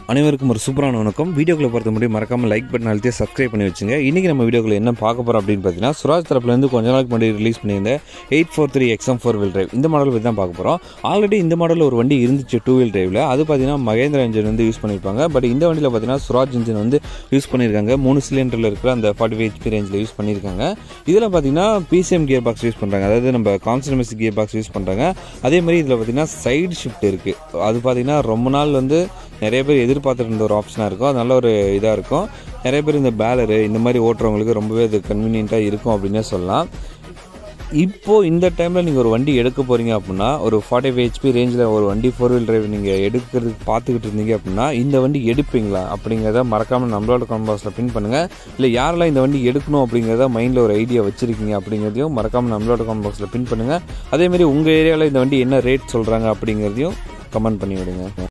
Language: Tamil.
அனைவருக்கும் ஒரு சூப்பரான வணக்கம் வீடியோக்குள்ள பொறுத்த முடியும் மறக்காம லைக் பட்டன் அழுத்தி சப்ஸ்கிரைப் பண்ணி வச்சுங்க இன்றைக்கி நம்ம வீடியோக்குள்ள என்ன பார்க்க போகிறோம் அப்படின்னு பார்த்தீங்கன்னா சுராஜ் தரப்புலேருந்து கொஞ்ச நாளுக்கு முன்னாடி ரிலீஸ் பண்ணியிருந்த எயிட் ஃபோர் த்ரீ எக்ஸம் ஃபோர் வீல் டிரைவ் இந்த மாடல் பற்றி தான் பார்க்க போகிறோம் ஆல்ரெடி இந்த மாடலில் ஒரு வண்டி இருந்துச்சு டூ வீல் டிரைவில் அது பார்த்தீங்கன்னா மகேந்திரா இன்ஜின் வந்து யூஸ் பண்ணியிருப்பாங்க பட் இந்த வண்டியில் பார்த்தீங்கன்னா சுராஜ் இன்ஜின் வந்து யூஸ் பண்ணியிருக்காங்க மூணு சிலிண்டரில் இருக்கிற அந்த ஃபார்ட்டி ஃபைவ் ஹெச்பி ரேஞ்சில் யூஸ் பண்ணியிருக்காங்க இதில் பார்த்தீங்கன்னா பிசிஎம் கியர் பாக்ஸ் யூஸ் பண்ணுறாங்க அதாவது நம்ம கான்சனமஸ் கியர் பாக்ஸ் யூஸ் பண்ணுறாங்க அதே மாதிரி இதில் பார்த்தீங்கன்னா சைடு ஷிஃப்ட் இருக்குது அது பார்த்தீங்கன்னா ரொம்ப நாள் வந்து நிறைய பேர் எதிர்பார்த்துட்டு இருந்த ஒரு ஆப்ஷனாக இருக்கும் அது நல்ல ஒரு இதாக இருக்கும் நிறைய பேர் இந்த பேலரு இந்த மாதிரி ஓட்டுறவங்களுக்கு ரொம்பவே அது கன்வீனியண்ட்டாக இருக்கும் அப்படின்னே சொல்லலாம் இப்போது இந்த டைமில் நீங்கள் ஒரு வண்டி எடுக்க போகிறீங்க அப்படின்னா ஒரு ஃபார்ட்டி ஃபைவ் ஹெச்பி ரேஞ்சில் ஒரு வண்டி ஃபோர் வீல் டிரைவ் நீங்கள் எடுக்கிறதுக்கு பார்த்துக்கிட்டு இருந்தீங்க அப்படின்னா இந்த வண்டி எடுப்பீங்களா அப்படிங்கிறத மறக்காமல் நம்மளோட காம்பாஸில் பின் பண்ணுங்கள் இல்லை யாரெல்லாம் இந்த வண்டி எடுக்கணும் அப்படிங்கிறத மைண்டில் ஒரு ஐடியா வச்சுருக்கீங்க அப்படிங்கிறதையும் மறக்காமல் நம்மளோட காம்பாக்ஸில் பின் பண்ணுங்கள் அதேமாரி உங்கள் ஏரியாவில் இந்த வண்டி என்ன ரேட் சொல்கிறாங்க அப்படிங்கிறதையும் கமெண்ட் பண்ணி விடுங்க